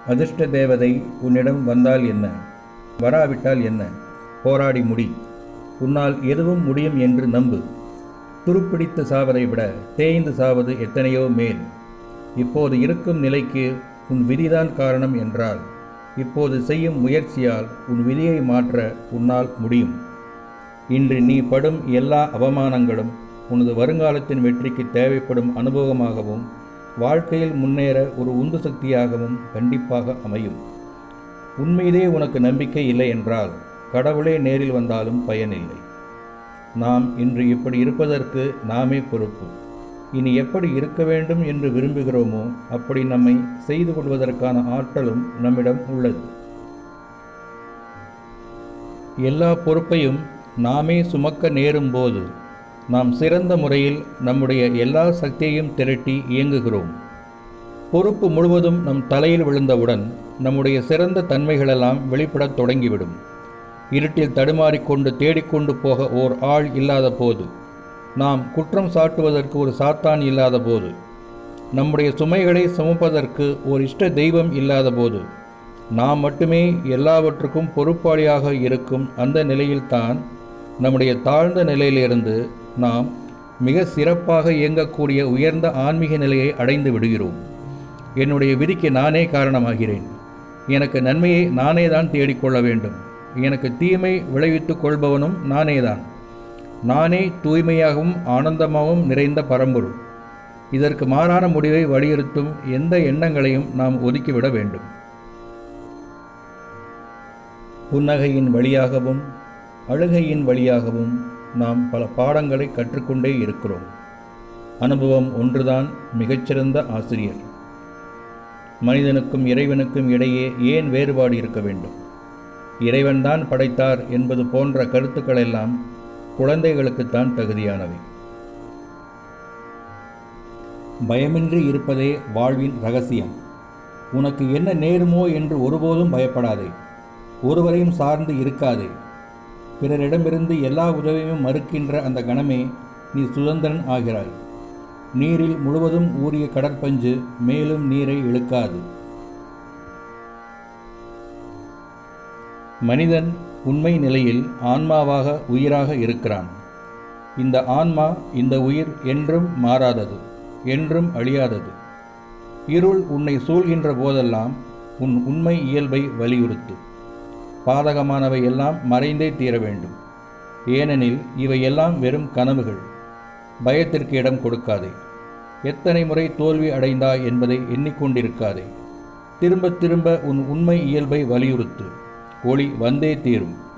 அதிர்ஷ்ட தேவதை உன்னிடம் வந்தால் என்ன வராவிட்டால் என்ன போராடி முடி உன்னால் எதுவும் முடியும் என்று நம்பு துருப்பிடித்து சாவதை விட தேய்ந்து சாவது எத்தனையோ மேல் இப்போது இருக்கும் நிலைக்கு உன் விதிதான் காரணம் என்றால் இப்போது செய்யும் முயற்சியால் உன் விதியை மாற்ற உன்னால் முடியும் இன்று நீ படும் எல்லா அவமானங்களும் உனது வருங்காலத்தின் வெற்றிக்கு தேவைப்படும் அனுபவமாகவும் வாழ்க்கையில் முன்னேற ஒரு உந்து சக்தியாகவும் கண்டிப்பாக அமையும் உன்மீதே உனக்கு நம்பிக்கை இல்லை என்றால் கடவுளே நேரில் வந்தாலும் பயனில்லை நாம் இன்று இப்படி இருப்பதற்கு நாமே பொறுப்பு இனி எப்படி இருக்க வேண்டும் என்று விரும்புகிறோமோ அப்படி நம்மை செய்து கொள்வதற்கான ஆற்றலும் நம்மிடம் உள்ளது எல்லா பொறுப்பையும் நாமே சுமக்க நேரும்போது நாம் சிறந்த முறையில் நம்முடைய எல்லா சக்தியையும் திரட்டி இயங்குகிறோம் பொறுப்பு முழுவதும் நம் தலையில் விழுந்தவுடன் நம்முடைய சிறந்த தன்மைகளெல்லாம் வெளிப்படத் தொடங்கிவிடும் இருட்டில் தடுமாறிக்கொண்டு தேடிக்கொண்டு போக ஓர் ஆள் இல்லாத போது நாம் குற்றம் சாட்டுவதற்கு ஒரு சாத்தான் இல்லாத போது நம்முடைய சுமைகளை சுமப்பதற்கு ஒரு இஷ்ட தெய்வம் இல்லாத போது நாம் மட்டுமே எல்லாவற்றுக்கும் பொறுப்பாளியாக இருக்கும் அந்த நிலையில்தான் நம்முடைய தாழ்ந்த நிலையிலிருந்து நாம் மிக சிறப்பாக இயங்கக்கூடிய உயர்ந்த ஆன்மீக நிலையை அடைந்து விடுகிறோம் என்னுடைய விதிக்கு நானே காரணமாகிறேன் எனக்கு நன்மையை நானே தான் தேடிக்கொள்ள வேண்டும் எனக்கு தீமை விளைவித்துக் கொள்பவனும் நானேதான் நானே தூய்மையாகவும் ஆனந்தமாகவும் நிறைந்த பரம்பொருள் இதற்கு மாறான முடிவை வலியுறுத்தும் எந்த எண்ணங்களையும் நாம் ஒதுக்கிவிட வேண்டும் புன்னகையின் வழியாகவும் அழுகையின் வழியாகவும் நாம் பல பாடங்களை கற்றுக்கொண்டே இருக்கிறோம் அனுபவம் ஒன்றுதான் மிகச்சிறந்த ஆசிரியர் மனிதனுக்கும் இறைவனுக்கும் இடையே ஏன் வேறுபாடு இருக்க வேண்டும் இறைவன்தான் படைத்தார் என்பது போன்ற கருத்துக்களெல்லாம் குழந்தைகளுக்குத்தான் தகுதியானவை பயமின்றி இருப்பதே வாழ்வின் ரகசியம் உனக்கு என்ன நேருமோ என்று ஒருபோதும் பயப்படாதே ஒருவரையும் சார்ந்து இருக்காதே பிறரிடமிருந்து எல்லா உதவியும் மறுக்கின்ற அந்த கணமே நீ சுதந்திரன் ஆகிறாய் நீரில் முழுவதும் ஊறிய கடற்பஞ்சு மேலும் நீரை இழுக்காது மனிதன் உண்மை நிலையில் ஆன்மாவாக உயிராக இருக்கிறான் இந்த ஆன்மா இந்த உயிர் என்றும் மாறாதது என்றும் அழியாதது இருள் உன்னை சூழ்கின்ற போதெல்லாம் உன் உண்மை இயல்பை வலியுறுத்து பாதகமானவை எல்லாம் மறைந்தே தீர வேண்டும் ஏனெனில் இவையெல்லாம் வெறும் கனவுகள் பயத்திற்கு இடம் கொடுக்காதே எத்தனை முறை தோல்வி அடைந்தாய் என்பதை எண்ணிக்கொண்டிருக்காதே திரும்ப திரும்ப உன் உண்மை இயல்பை வலியுறுத்து ஒளி வந்தே தீரும்